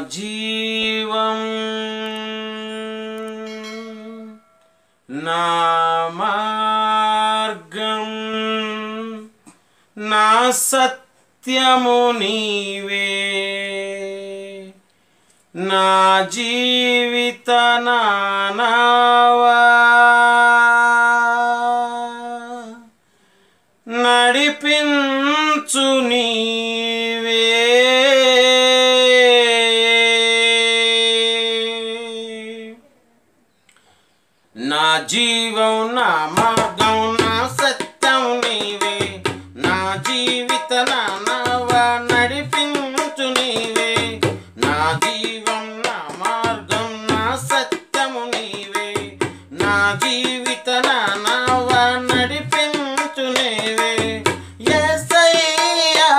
జీవం నా మార్గం నా సత్యము నీవే నా జీవిత నానావా నడిపించు నీవే నా జీవం నా మార్గం నా సత్యం నీవే నా జీవిత నానవ నడిపించు నీవే నా జీవం నా మార్గం నా సత్యము నీవే నా జీవిత నానవ నడిపించు నీవే యేసయ్యా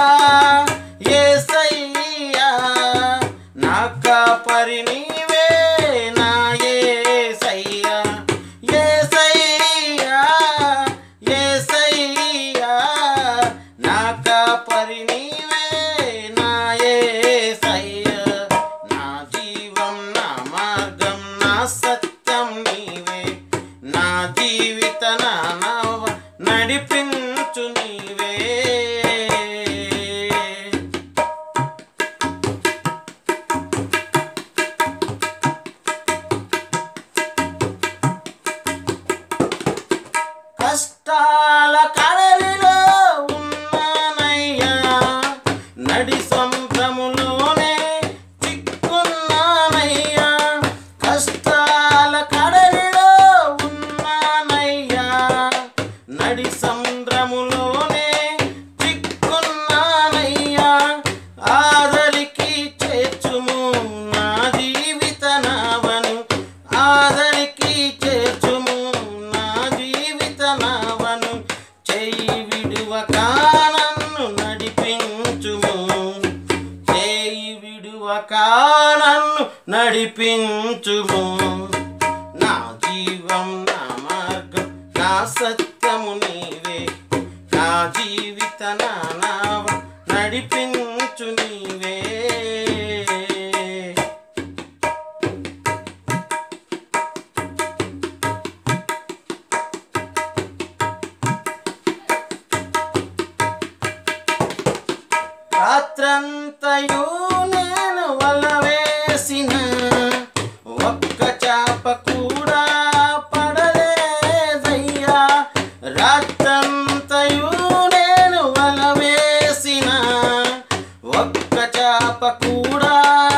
యేసయ్యా నా కాపరి నీవే నా యేసయ్యా యేసయ్యా యేసయ్యా నా కాపరి నీవే నా యేసయ్యా నా జీవం నా మార్గం నా సత్యం నీవే నా జీవిత నా నవ నడిపించు నీవే కష్టాల కడలిలో ఉన్నానయ్యా నడి సముద్రములోనే చిక్కున్నానయ్యా కష్టాల కడలిలో ఉన్నానయ్యా నడి సముద్రములోనే చిక్కున్నానయ్యా ఆదరికి చేర్చుము నా జీవిత నావను ఆదరికి చేర్చుము నా జీవిత నావను చెయ్యి విడువక నన్ను నడిపించుము చేయి విడువక నన్ను నడిపించుము నా జీవం నా మార్గం నా సత్యము నీవే నా జీవిత నా నావ నడిపించు నీవే రాత్రంతయు నేను వల వేసిన ఒక్క చాప కూడా పడలేదయ్యా రాత్రంతయు నేను వల వేసిన ఒక్క చాప కూడా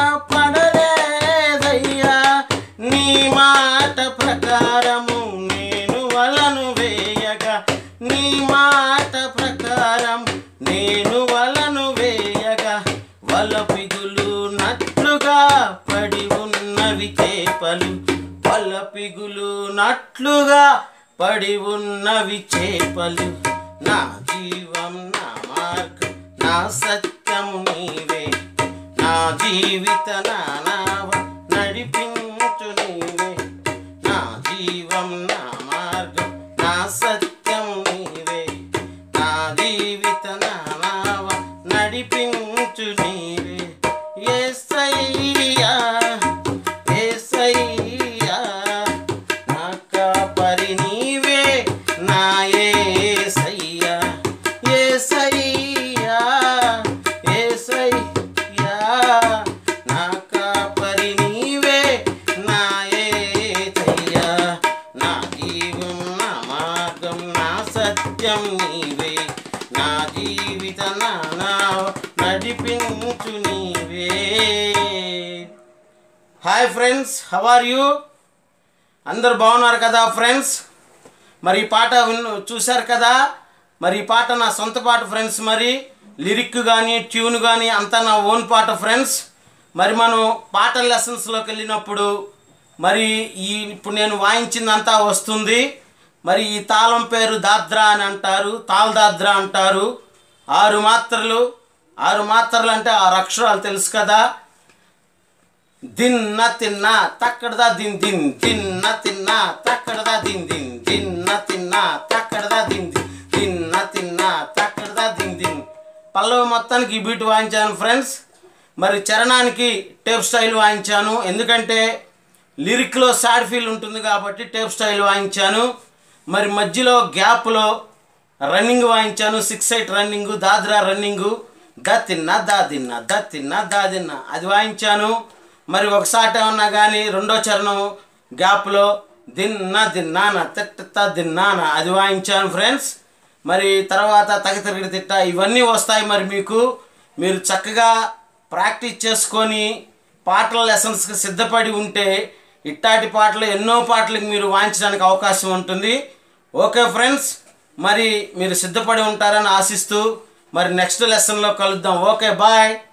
పడలేదయ్యా నీ మాట ప్రకారము నేను వలను వేయగా నీ మాట ప్రకారం నేను వలను వేయగా వల పిగులు నట్లుగా పడి ఉన్నవి చేపలు వల పిగులు నట్లుగా పడి ఉన్నవి చేపలు నా జీవం నా మార్గం నా సత్యము నీవే నా జీవిత నానావ నడిపించు నీవే నా జీవం నా మార్గం నా సత్యం నీవే నా జీవిత నానావ నడిపించు నీవే యేసయ్యా యేసయ్యా నా కాపరి నీవే నా యేసయ్యా యేసయ్యా యేసయ్యా నా కాపరి నీవే నా యేసయ్యా నా జీవం నా మార్గం నా సత్యం నీవే నా జీవిత నా నావ నడిపించు నీవే hi friends how are you అందరు బాగున్నారు కదా ఫ్రెండ్స్ మరి ఈ పాట విన్ చూశారు కదా మరి ఈ పాట నా సొంత పాట ఫ్రెండ్స్ మరి లిరిక్ కానీ ట్యూన్ కానీ అంతా నా ఓన్ పాట ఫ్రెండ్స్ మరి మనం పాట లెసన్స్లోకి వెళ్ళినప్పుడు మరి ఈ ఇప్పుడు నేను వాయించిందంతా వస్తుంది మరి ఈ తాళం పేరు దాద్రా అని అంటారు తాల్ దాద్రా అంటారు ఆరు మాత్రలు ఆరు మాత్రలు అంటే ఆరు అక్షరాలు తెలుసు కదా దిన్న తిన్న తక్కడదా దిన్ దిన్ దిన్న తిన్న తక్కడదా దిన్ దిన్ దిన్న తిన్న తక్కడదా దిన్ దిన్ దిన్న తిన్న తక్కడదా దిన్ దిన్ పల్లవి మొత్తానికి ఈ బీట్ వాయించాను ఫ్రెండ్స్ మరి చరణానికి టేప్ స్టైల్ వాయించాను ఎందుకంటే లిరిక్లో సాడ్ ఫీల్ ఉంటుంది కాబట్టి టేప్ స్టైల్ వాయించాను మరి మధ్యలో గ్యాప్లో రన్నింగ్ వాయించాను సిక్స్ ఎయిట్ రన్నింగ్ దాద్రా రన్నింగు ద తిన్నా దా తిన్నా ద తిన్నా దా తిన్నా అది వాయించాను మరి ఒకసారి ఏమన్నా కానీ రెండో చరణం గ్యాప్లో దిన్న దిన్నాన తిట్ట దిన్నాన అది వాయించాను ఫ్రెండ్స్ మరి తర్వాత తగతిరిగి తిట్ట ఇవన్నీ వస్తాయి మరి మీకు మీరు చక్కగా ప్రాక్టీస్ చేసుకొని పాటల లెసన్స్కి సిద్ధపడి ఉంటే ఇట్టాటి పాటలు ఎన్నో పాటలకు మీరు వాయించడానికి అవకాశం ఉంటుంది ఓకే ఫ్రెండ్స్ మరి మీరు సిద్ధపడి ఉంటారని ఆశిస్తూ మరి నెక్స్ట్ లెసన్లో కలుద్దాం ఓకే బాయ్